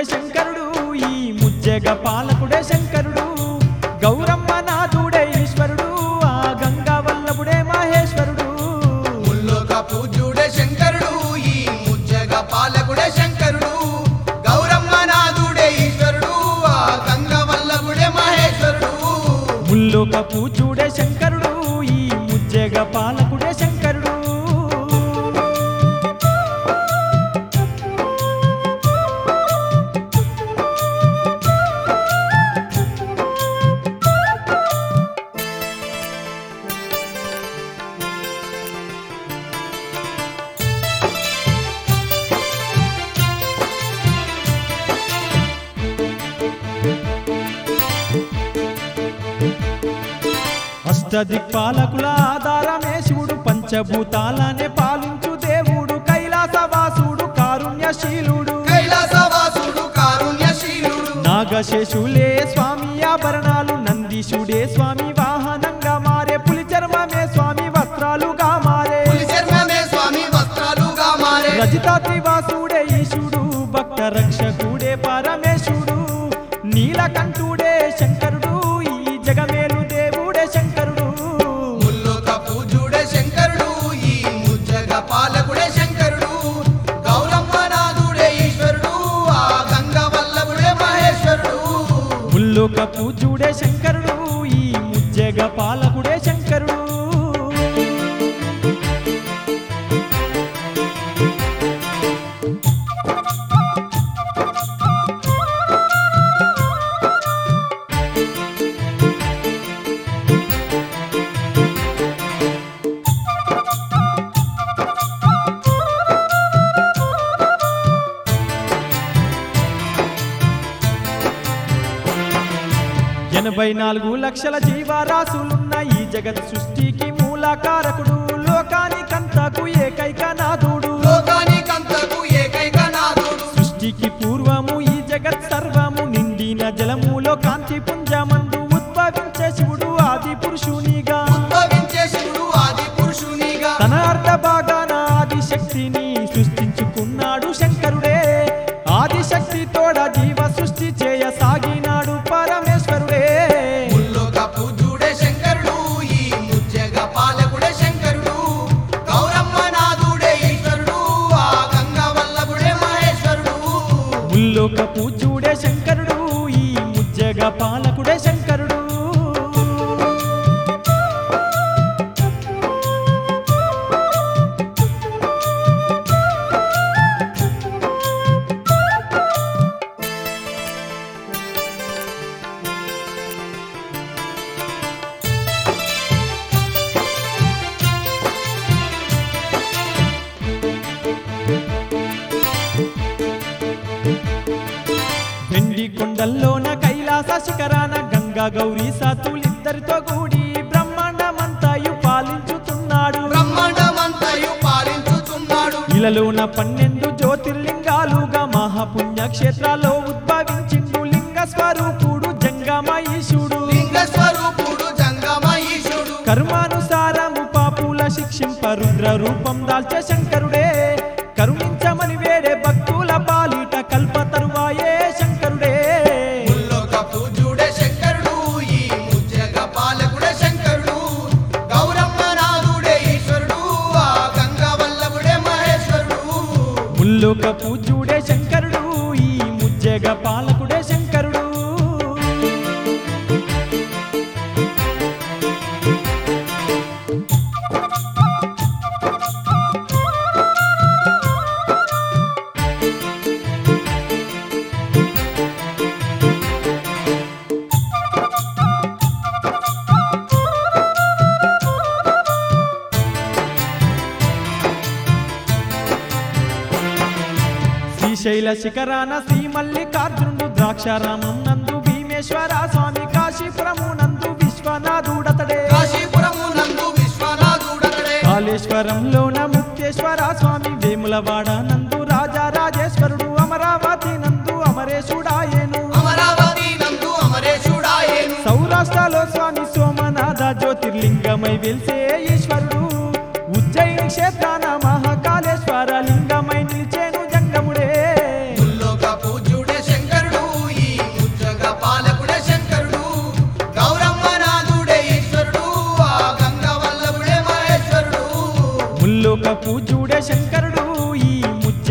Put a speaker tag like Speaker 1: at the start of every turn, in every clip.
Speaker 1: శంకరుడు ఈ ముజ్జగ పాలకుడే శంకరుడు గౌరమ్మ నాథుడే ఈశ్వరుడు ఆ గంగా వల్లభుడే మహేశ్వరుడు
Speaker 2: ముల్లోక పూజ్యుడే శంకరుడు ఈ ముజ్జగ పాలకుడే శంకరుడు గౌరమ్మ నాథుడే ఈశ్వరుడు ఆ గంగ వల్లభుడే మహేశ్వరుడు
Speaker 1: ముల్లోక పూజుడే శంకరుడు ఈ ముజ్జగ పాలకుడే శంకరుడు అష్టదిక్పాలకుల ఆధారమే శివుడు పంచభూతాలనే పాలించు దేవుడు కైలాసవాసుడు కారుణ్యశీలుడు
Speaker 2: కైలాసవాసుడు కారుణ్యశీలుడు
Speaker 1: నాగశేషులే స్వామి ఆభరణాలు నందీశుడే స్వామి వాహనంగా మారే పులి చర్మమే స్వామి వస్త్రాలుగా మారే
Speaker 2: పులి చర్మమే స్వామి వస్త్రాలుగా మారే
Speaker 1: రజితాత్రి వాసుడే ఈశుడు భక్త రక్షకుడే పరమేశుడు నీలకంఠుడే శంకరుడు ఈ జగమేలు దేవుడే శంకరుడు
Speaker 2: ముల్లోక పూజ్యుడే శంకరుడు ఈ ముజ్జగ పాలకుడే శంకరుడు గౌరమ్మ నాథుడే ఈశ్వరుడు ఆ గంగ వల్లభుడే మహేశ్వరుడు
Speaker 1: ముల్లోక పూజుడే శంకరుడు ఈ ముజ్జగ పాలకుడే శంకరుడు ఎనభై నాలుగు లక్షల జీవరాశులున్న ఈ జగత్ సృష్టికి మూలకారకుడు లోకానికంతకు ఏకైక నాథుడు
Speaker 2: లోకానికంతకు ఏకైక నాథుడు
Speaker 1: సృష్టికి పూర్వము ఈ జగత్ సర్వము నిండిన జలములో కాంతి పుంజమందు ఉద్భవించే శివుడు ఆది పురుషునిగా
Speaker 2: ఉద్భవించే శివుడు ఆది పురుషునిగా
Speaker 1: తన అర్ధ భాగాన ఆది శక్తిని సృష్టించుకున్నాడు శంకరుడే ఆది శక్తి తోడ జీవ సృష్టి చేయ సాగినాడు పరమేశ్వరుడే
Speaker 2: ముల్లోక పూజ్యుడే శంకరుడు ఈ ముజ్జగ పాలకుడే శంకరుడు గౌరమ్మ నాథుడే ఈశ్వరుడు ఆ గంగ వల్లభుడే మహేశ్వరుడు
Speaker 1: ముల్లోక పూజుడే శంకరుడు ఈ ముజ్జగ పాలకుడే శంకరుడు వెండి కొండల్లోన కైలాస శిఖరాన గంగా గౌరీ సాతులిద్దరితో కూడి బ్రహ్మాండమంతాయు పాలించుతున్నాడు
Speaker 2: బ్రహ్మాండమంతయు పాలించుతున్నాడు
Speaker 1: ఇలలోన పన్నెండు జ్యోతిర్లింగాలుగా మహాపుణ్యక్షేత్రాల్లో ఉద్భవించిండు లింగ స్వరూపుడు జంగమయీశుడు
Speaker 2: లింగ స్వరూపుడు జంగమ ఈశుడు
Speaker 1: కర్మానుసారము పాపుల శిక్షింప రుద్ర రూపం దాల్చే శంకరుడే కరుణించమని వేడే భక్తుల పాలిట కల్పతరువాయే శంకరుడే
Speaker 2: ముల్లోక పూజ్యుడే శంకరుడు ఈ ముజ్జగ పాలకుడే శంకరుడు గౌరమ్మ నాథుడే ఈశ్వరుడు ఆ గంగ వల్లభుడే మహేశ్వరుడు
Speaker 1: ముల్లోక పూజ్యుడే శంకరుడు ఈ ముజ్జగ పాలకుడే శంకరుడు శ్రీశైల శిఖరాన శ్రీ మల్లికార్జునుడు ద్రాక్షారామం నందు భీమేశ్వర స్వామి కాశీపురము నందు విశ్వనాథుడతడే
Speaker 2: కాశీపురము నందు విశ్వనాథుడతడే
Speaker 1: కాళేశ్వరంలోన ముక్తేశ్వర స్వామి వేములవాడ నందు రాజా రాజేశ్వరుడు అమరావతి నందు అమరేశుడాయేను
Speaker 2: అమరావతి నందు అమరేశుడాయేను
Speaker 1: సౌరాష్ట్రలో స్వామి సోమనాథ జ్యోతిర్లింగమై వెలిసే ఈశ్వరుడు ఉజ్జయిని క్షేత్రాన మహాకాళేశ్వర లింగమై నిలిచేను జంగముడే
Speaker 2: ముల్లోక పూజ్యుడే శంకరుడు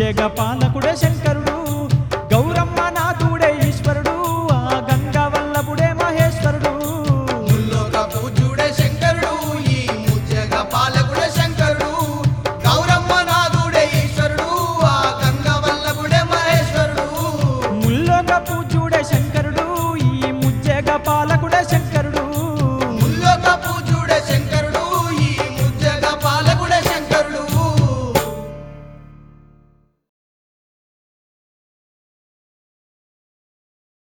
Speaker 1: ముజ్జేగ పాలకుడే శంకరుడే